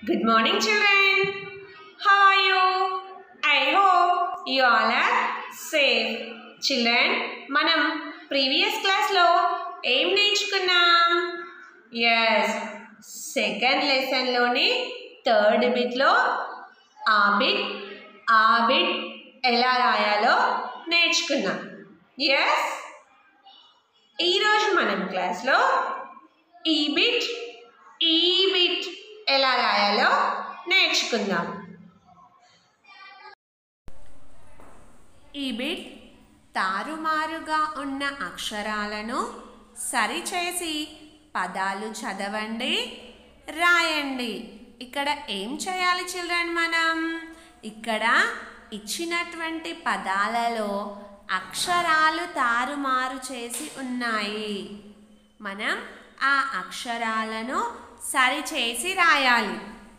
Good morning, children. How are you? I hope you all are safe. Children, మనం previous క్లాస్లో ఏం నేర్చుకున్నాం yes second లెసన్లోని third బిట్లో ఆ బిట్ ఆ బిట్ ఎలా రాయాలో నేర్చుకున్నాం ఎస్ ఈరోజు మనం క్లాస్లో ఈ బిట్ ఈ బిట్ ఎలా రాయాలో నేర్చుకుందాం ఈ బిట్ తారుమారుగా ఉన్న అక్షరాలను సరిచేసి పదాలు చదవండి రాయండి ఇక్కడ ఏం చేయాలి చిల్డ్రన్ మనం ఇక్కడ ఇచ్చినటువంటి పదాలలో అక్షరాలు తారుమారు చేసి ఉన్నాయి మనం ఆ అక్షరాలను సరిచేసి రాయాలి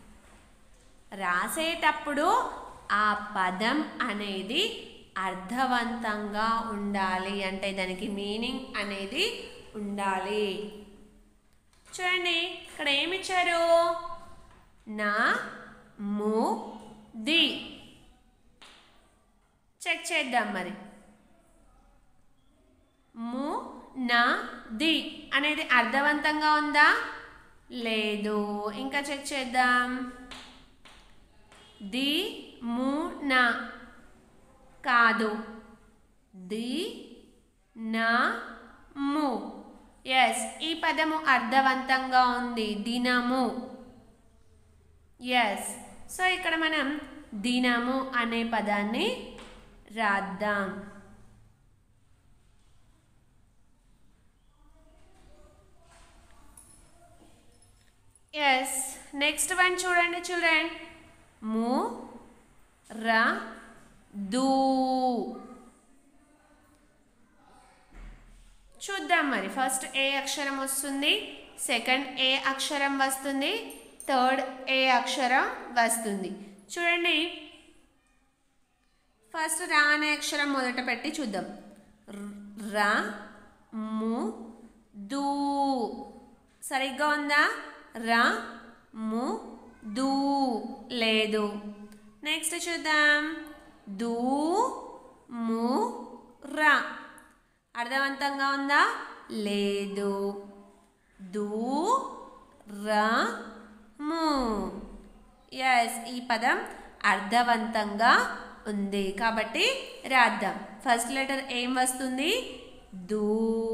రాసేటప్పుడు ఆ పదం అనేది అర్థవంతంగా ఉండాలి అంటే దానికి మీనింగ్ అనేది ఉండాలి చూడండి ఇక్కడ ఏమి ఇచ్చారు నా ము ది చెక్ చేద్దాం మరి ము నా ది అనేది అర్థవంతంగా ఉందా లేదు ఇంకా చెక్ చేద్దాం ది ము నా కాదు ది నా ము ఎస్ ఈ పదము అర్థవంతంగా ఉంది దినము ఎస్ సో ఇక్కడ మనం దినము అనే పదాన్ని రాద్దాం ఎస్ నెక్స్ట్ వన్ చూడండి చిల్డ్రన్ ము ర దు చూద్దాం మరి ఫస్ట్ ఏ అక్షరం వస్తుంది సెకండ్ ఏ అక్షరం వస్తుంది థర్డ్ ఏ అక్షరం వస్తుంది చూడండి ఫస్ట్ రా అనే అక్షరం మొదట పెట్టి చూద్దాం ర ము దు సరిగ్గా ఉందా ర ము దు లేదు నెక్స్ట్ చూద్దాం దు ము ర అర్థవంతంగా ఉందా లేదు దు ర ము ఎస్ ఈ పదం అర్థవంతంగా ఉంది కాబట్టి రాద్దాం ఫస్ట్ లెటర్ ఏం వస్తుంది దూ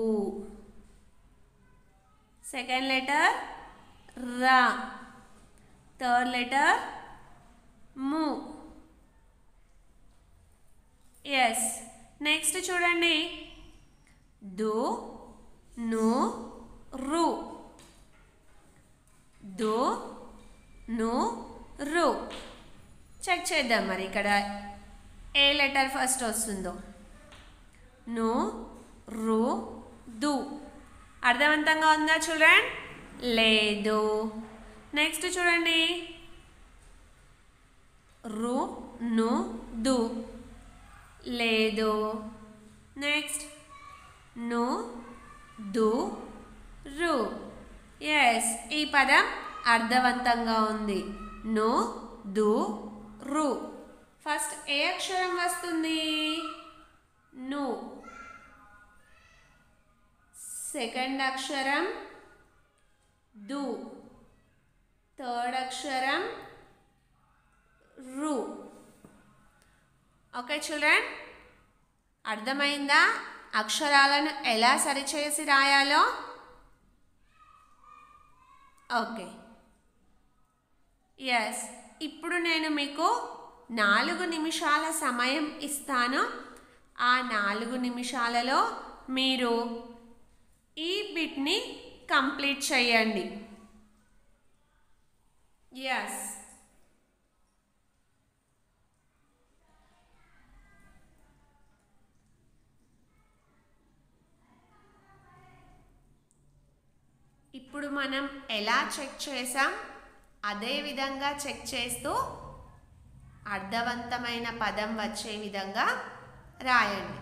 సెకండ్ లెటర్ రా థర్డ్ లెటర్ ము ఎస్ నెక్స్ట్ చూడండి దు ను రు దు ను రు చెక్ చేద్దాం మరి ఇక్కడ ఏ లెటర్ ఫస్ట్ వస్తుందో ను రు దు అర్థవంతంగా ఉందా చూడండి లేదు నెక్స్ట్ చూడండి రు ను దు లేదు నెక్స్ట్ ను దు రు ఎస్ ఈ పదం అర్థవంతంగా ఉంది ను దు రు ఫస్ట్ ఏ అక్షరం వస్తుంది ను సెకండ్ అక్షరం దు థర్డ్ అక్షరం రు ఓకే చిల్డ్రన్ అర్థమైందా అక్షరాలను ఎలా సరిచేసి రాయాలో ఓకే ఎస్ ఇప్పుడు నేను మీకు నాలుగు నిమిషాల సమయం ఇస్తాను ఆ నాలుగు నిమిషాలలో మీరు ఈ బిట్ని కంప్లీట్ చేయండి ఎస్ ఇప్పుడు మనం ఎలా చెక్ చేసాం అదే విధంగా చెక్ చేస్తూ అర్థవంతమైన పదం వచ్చే విధంగా రాయండి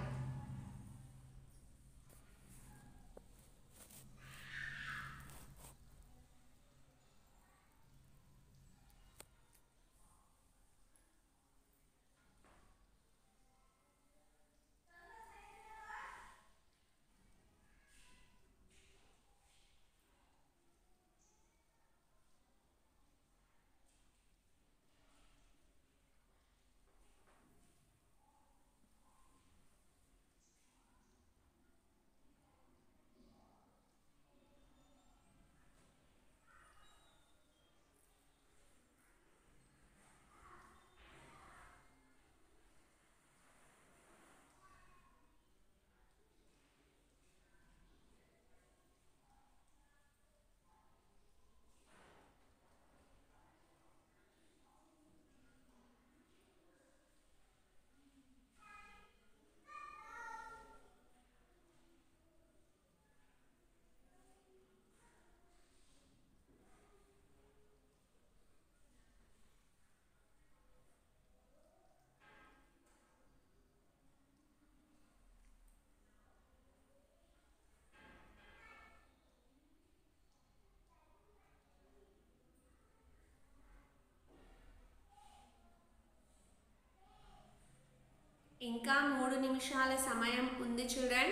ఇంకా మూడు నిమిషాల సమయం ఉంది చిల్డ్రన్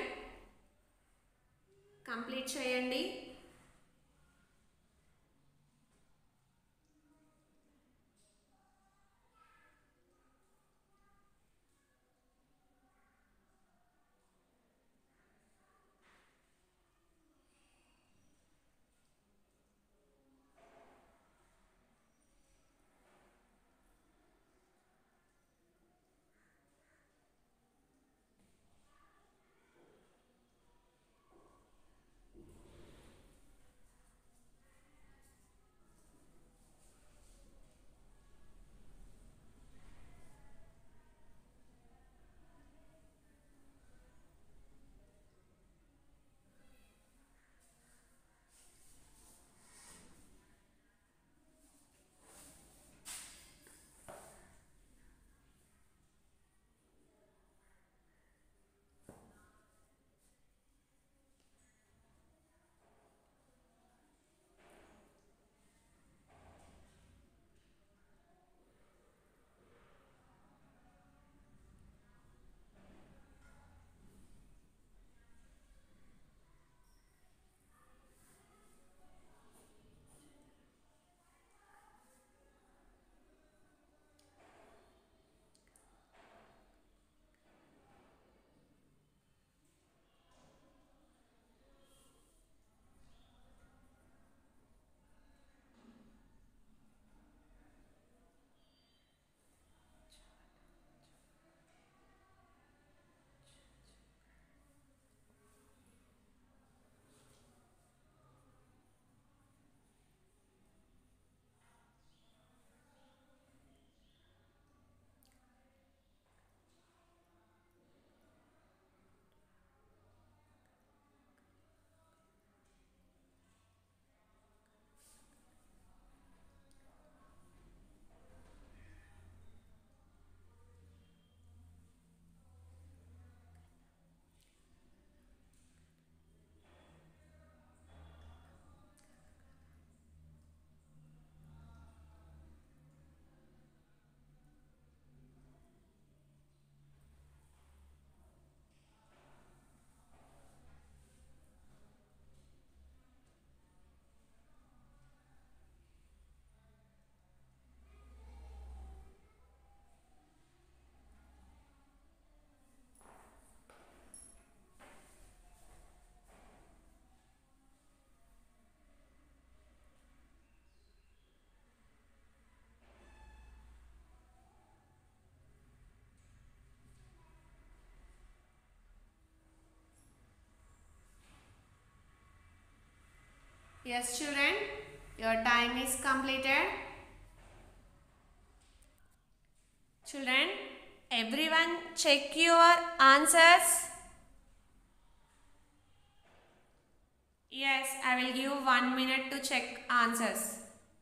కంప్లీట్ చేయండి Yes, children, your time is completed. Children, everyone check your answers. Yes, I will give one minute to check answers.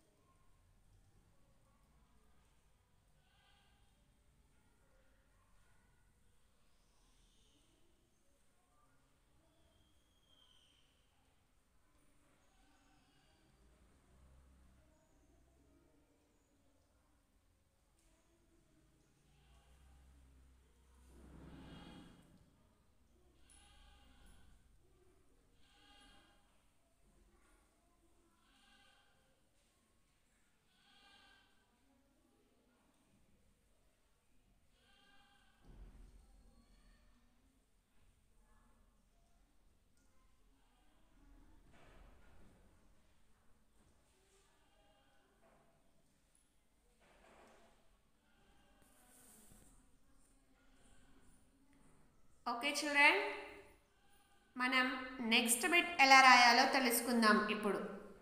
Okay children మనం నెక్స్ట్ బిట్ ఎలా రాయాలో తెలుసుకుందాం ఇప్పుడు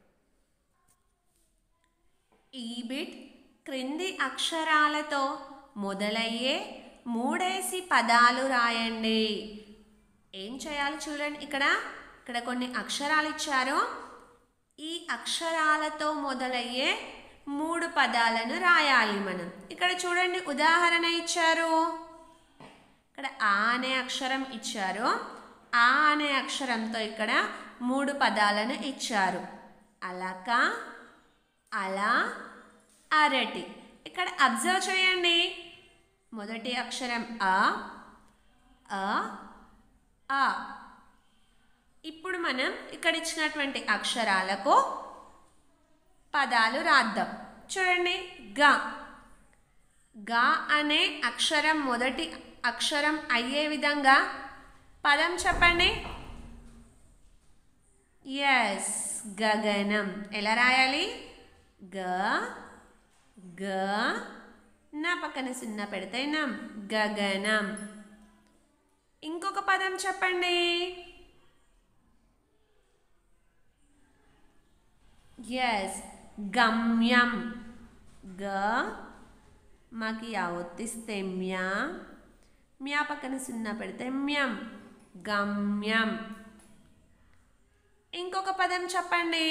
ఈ బిట్ క్రింది అక్షరాలతో మొదలయ్యే మూడేసి పదాలు రాయండి ఏం చేయాలి చూడండి ఇక్కడ ఇక్కడ కొన్ని అక్షరాలు ఇచ్చారు ఈ అక్షరాలతో మొదలయ్యే మూడు పదాలను రాయాలి మనం ఇక్కడ చూడండి ఉదాహరణ ఇచ్చారు ఇక్కడ ఆ అనే అక్షరం ఇచ్చారు ఆ అనే అక్షరంతో ఇక్కడ మూడు పదాలను ఇచ్చారు అలక అలా అరటి ఇక్కడ అబ్జర్వ్ చేయండి మొదటి అక్షరం అ అ ఆ ఇప్పుడు మనం ఇక్కడ ఇచ్చినటువంటి అక్షరాలకు పదాలు రాద్దాం చూడండి గ గ అనే అక్షరం మొదటి అక్షరం అయ్యే విధంగా పదం చెప్పండి ఎస్ గగనం ఎలా రాయాలి గ గ నా పక్కన సున్నా పెడితే నం గగనం ఇంకొక పదం చెప్పండి ఎస్ గమ్యం గ మాకి యా ఒత్తిస్తే మ్యా మ్యా పక్కన సున్నా పెడితే మ్యం గమ్యం ఇంకొక పదం చెప్పండి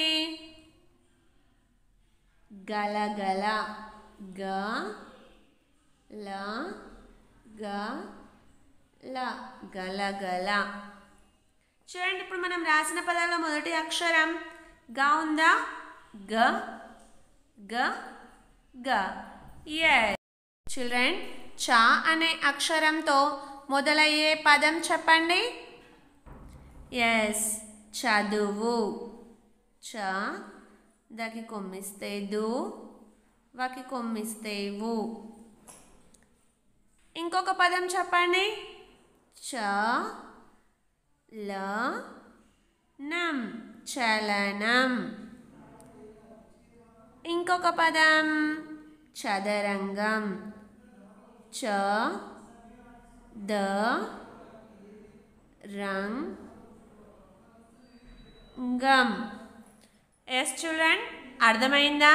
గలగల గ ల గ ల గలగల చూడండి ఇప్పుడు మనం రాసిన పదాల్లో మొదటి అక్షరం గా ఉందా గ గ గ ఎస్ చిల్డ్రన్ చా అనే అక్షరంతో మొదలయ్యే పదం చెప్పండి ఎస్ చదువు చ దకి కొమ్మిస్తే దు వకి కొమ్మిస్తే వు ఇంకొక పదం చెప్పండి చ ల నం చలనం ఇంకొక పదం చదరంగం చ ద రంగ్ గం ఎస్ చిల్డ్రన్ అర్థమైందా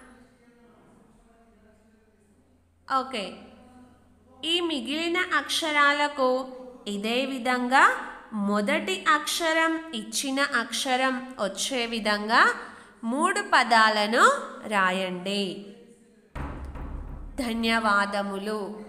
ఓకే ఈ మిగిలిన అక్షరాలకు ఇదే విధంగా మొదటి అక్షరం ఇచ్చిన అక్షరం వచ్చే విధంగా మూడు పదాలను రాయండి ధన్యవాదములు